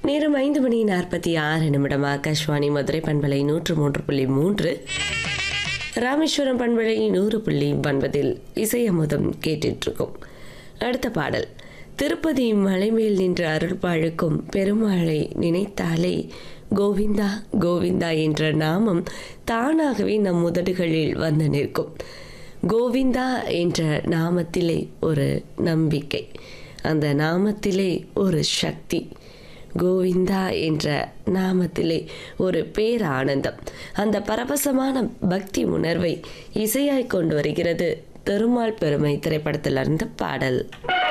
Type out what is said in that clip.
நேரம் ஐந்து மணி நாற்பத்தி ஆறு நிமிடம் ஆகாஷ்வாணி மதுரை பண்பலை நூற்று மூன்று புள்ளி மூன்று ராமேஸ்வரம் பண்பலை நூறு புள்ளி ஒன்பதில் இசையமுதம் கேட்டுட்டு இருக்கோம் அடுத்த பாடல் திருப்பதி மலைமேல் நின்ற அருள்பாழுக்கும் பெருமாளை நினைத்தாலே கோவிந்தா கோவிந்தா என்ற நாமம் தானாகவே நம் உதடுகளில் வந்து நிற்கும் கோவிந்தா என்ற நாமத்திலே ஒரு நம்பிக்கை அந்த நாமத்திலே ஒரு சக்தி கோவிந்தா என்ற நாமத்திலே ஒரு பேரானந்தம் அந்த பரவசமான பக்தி உணர்வை இசையாய் கொண்டு வருகிறது திருமால் பெருமை திரைப்படத்திலிருந்து பாடல்